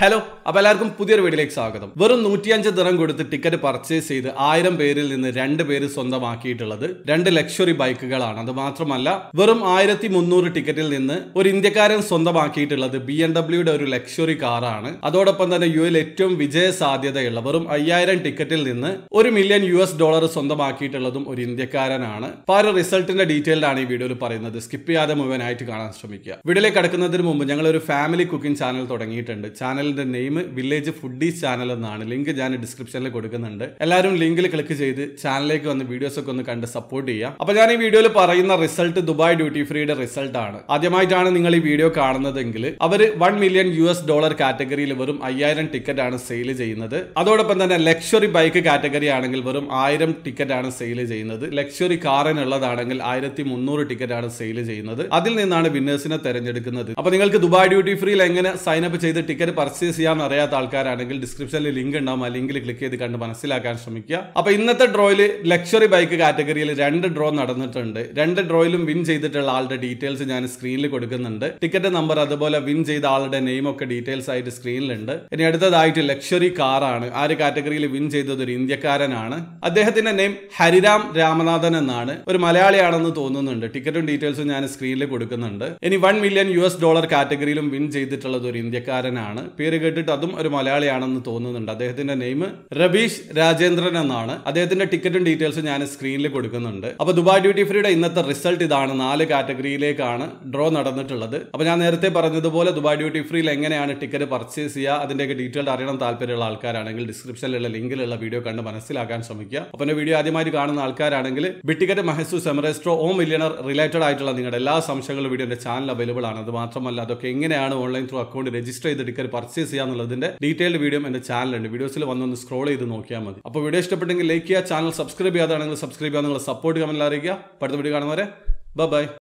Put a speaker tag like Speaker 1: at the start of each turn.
Speaker 1: hello അപ്പൊ എല്ലാവർക്കും പുതിയൊരു വീഡിയോയിലേക്ക് സ്വാഗതം വെറും നൂറ്റിയഞ്ച് ദിറം കൊടുത്ത് ടിക്കറ്റ് പർച്ചേസ് ചെയ്ത് ആയിരം പേരിൽ നിന്ന് രണ്ട് പേര് സ്വന്തമാക്കിയിട്ടുള്ളത് രണ്ട് ലക്ഷറി ബൈക്കുകളാണ് അത് മാത്രമല്ല വെറും ആയിരത്തി മുന്നൂറ് ടിക്കറ്റിൽ നിന്ന് ഒരു ഇന്ത്യക്കാരൻ സ്വന്തമാക്കിയിട്ടുള്ളത് ബി എം ഡബ്ല്യൂയുടെ ഒരു ലക്ഷറി കാറാണ് അതോടൊപ്പം തന്നെ യു എൽ ഏറ്റവും വിജയ സാധ്യതയുള്ള വെറും അയ്യായിരം ടിക്കറ്റിൽ നിന്ന് ഒരു മില്യൺ യു എസ് ഡോളർ സ്വന്തമാക്കിയിട്ടുള്ളതും ഒരു ഇന്ത്യക്കാരനാണ് അപ്പൊ ആ ഒരു റിസൾട്ടിന്റെ ഡീറ്റെയിൽഡ് ആണ് ഈ വീഡിയോയിൽ പറയുന്നത് സ്കിപ്പ് ചെയ്യാതെ മുഴുവനായിട്ട് കാണാൻ ശ്രമിക്കുക വീഡിയോയിലേക്ക് കടക്കുന്നതിന് മുമ്പ് ഞങ്ങൾ ഒരു ഫാമിലി കുക്കിംഗ് ചാനൽ തുടങ്ങിയിട്ടുണ്ട് ചാനലിന്റെ നെയിം വില്ലേജ് ഫുഡീസ് ചാനൽ എന്നാണ് ലിങ്ക് ഞാൻ ഡിസ്ക്രിപ്ഷനിൽ കൊടുക്കുന്നുണ്ട് എല്ലാവരും ലിങ്കിൽ ക്ലിക്ക് ചെയ്ത് ചാനലിലേക്ക് വന്ന് വീഡിയോസ് ഒക്കെ ഒന്ന് കണ്ട് സപ്പോർട്ട് ചെയ്യാം അപ്പൊ ഞാൻ ഈ വീഡിയോയിൽ പറയുന്ന റിസൾട്ട് ദുബായ് ഡ്യൂട്ടി ഫ്രീയുടെ റിസൾട്ട് ആണ് ആദ്യമായിട്ടാണ് നിങ്ങൾ ഈ വീഡിയോ കാണുന്നതെങ്കിൽ അവർ വൺ മില്യൺ യു എസ് ഡോളർ കാറ്റഗറിയിൽ വെറും അയ്യായിരം ടിക്കറ്റ് ആണ് സെയിൽ ചെയ്യുന്നത് അതോടൊപ്പം തന്നെ ലക്ഷറി ബൈക്ക് കാറ്റഗറി ആണെങ്കിൽ വെറും ആയിരം ടിക്കറ്റ് ആണ് സെയിൽ ചെയ്യുന്നത് ലക്ഷറി കാറിനുള്ളതാണെങ്കിൽ ആയിരത്തി മുന്നൂറ് ടിക്കറ്റ് ആണ് സെയിൽ ചെയ്യുന്നത് അതിൽ നിന്നാണ് വിന്നേഴ്സിനെ തെരഞ്ഞെടുക്കുന്നത് അപ്പൊ നിങ്ങൾക്ക് ദുബായ് ഡ്യൂട്ടി ഫ്രീയിൽ എങ്ങനെ സൈൻ അപ്പ് ചെയ്ത് ടിക്കറ്റ് പർച്ചേസ് ചെയ്യാൻ അറിയാത്ത ആൾക്കാരാണെങ്കിൽ ഡിസ്ക്രിപ്ഷനിൽ ലിങ്ക് ഉണ്ടാവും ആ ലിങ്കിൽ ക്ലിക്ക് ചെയ്ത് കണ്ട് മനസ്സിലാക്കാൻ ശ്രമിക്കുക അപ്പൊ ഇന്നത്തെ ഡ്രോയിൽ ലക്ഷറി ബൈക്ക് കാറ്റഗറിയിൽ രണ്ട് ഡ്രോ നടന്നിട്ടുണ്ട് രണ്ട് ഡ്രോയിലും വിൻ ചെയ്തിട്ടുള്ള ആളുടെ ഡീറ്റെയിൽസ് ഞാൻ സ്ക്രീനിൽ കൊടുക്കുന്നുണ്ട് ടിക്കറ്റ് നമ്പർ അതുപോലെ വിൻ ചെയ്ത ആളുടെ നെയിം ഒക്കെ ഡീറ്റെയിൽസ് ആയിട്ട് സ്ക്രീനിലുണ്ട് ഇനി അടുത്തതായിട്ട് ലക്ഷറി കാറാണ് ആ ഒരു കാറ്റഗറിയിൽ വിൻ ചെയ്തത് ഒരു ഇന്ത്യക്കാരനാണ് അദ്ദേഹത്തിന്റെ നെയിം ഹരിരാം രാമനാഥൻ എന്നാണ് ഒരു മലയാളിയാണെന്ന് തോന്നുന്നുണ്ട് ടിക്കറ്റും ഡീറ്റെയിൽസും ഞാൻ സ്ക്രീനിൽ കൊടുക്കുന്നുണ്ട് ഇനി വൺ മില്യൺ യു എസ് ഡോളർ കാറ്റഗറിയിലും വിൻ ചെയ്തിട്ടുള്ളത് ഒരു ഇന്ത്യക്കാരനാണ് പേര് കേട്ടിട്ട് അതും ഒരു മലയാളിയാണെന്ന് തോന്നുന്നുണ്ട് അദ്ദേഹത്തിന്റെ നെയിം രബീഷ് രാജേന്ദ്രൻ എന്നാണ് അദ്ദേഹത്തിന്റെ ടിക്കറ്റും ഡീറ്റെയിൽസും ഞാൻ സ്ക്രീനിൽ കൊടുക്കുന്നുണ്ട് അപ്പൊ ദുബായ് ഡ്യൂട്ടി ഫ്രീയുടെ ഇന്നത്തെ റിസൾട്ട് ഇതാണ് നാല് കാറ്റഗറിയിലേക്കാണ് ഡ്രോ നടന്നിട്ടുള്ളത് അപ്പൊ ഞാൻ നേരത്തെ പറഞ്ഞതുപോലെ ദുബായ് ഡ്യൂട്ടി ഫ്രീയിൽ എങ്ങനെയാണ് ടിക്കറ്റ് പർച്ചേസ് ചെയ്യുക അതിന്റെയൊക്കെ ഡീറ്റെയിൽഡ് അറിയണം താല്പര്യമുള്ള ആൾക്കാരാണെങ്കിൽ ഡിസ്ക്രിപ്ഷനിലുള്ള ലിങ്കിലുള്ള വീഡിയോ കണ്ട് മനസ്സിലാക്കാൻ ശ്രമിക്കുക അപ്പൊ എന്റെ വീഡിയോ ആദ്യമായിട്ട് കാണുന്ന ആൾക്കാരാണെങ്കിൽ ബിറ്റിക്കറ്റ് മഹസൂസ് എമറേസ്ട്രോ ഓം മില്യണർ റിലേറ്റഡ് ആയിട്ടുള്ള നിങ്ങളുടെ എല്ലാ സംശയങ്ങളും വീഡിയോ എന്റെ ചാനൽ അവൈലബിൾ ആണ് അത് മാത്രമല്ല അതൊക്കെ എങ്ങനെയാണ് ഓൺലൈൻ ത്രൂ അക്കൗണ്ട് രജിസ്റ്റർ ചെയ്ത് ടിക്കറ്റ് പർച്ചേസ് ചെയ്യാന്നുള്ളതിന്റെ ഡീറ്റെയിൽഡ് വീഡിയോ എന്റെ ചാനലുണ്ട് വീഡിയോസിൽ വന്നൊന്ന് സ്ക്രോൾ ചെയ്ത് നോക്കിയാൽ മതി അപ്പോൾ വീഡിയോ ഇഷ്ടപ്പെട്ടെങ്കിൽ ലൈക്ക് ചെയ്യുക ചാനൽ സബ്സ്ക്രൈബ് ചെയ്യാതാണെങ്കിൽ സബ്സ്ക്രൈബ് ചെയ്യാൻ നിങ്ങൾ സപ്പോർട്ട് കമന്റിൽ അറിയിക്കുക അടുത്ത വീഡിയോ കാണുന്നവരെ ബൈ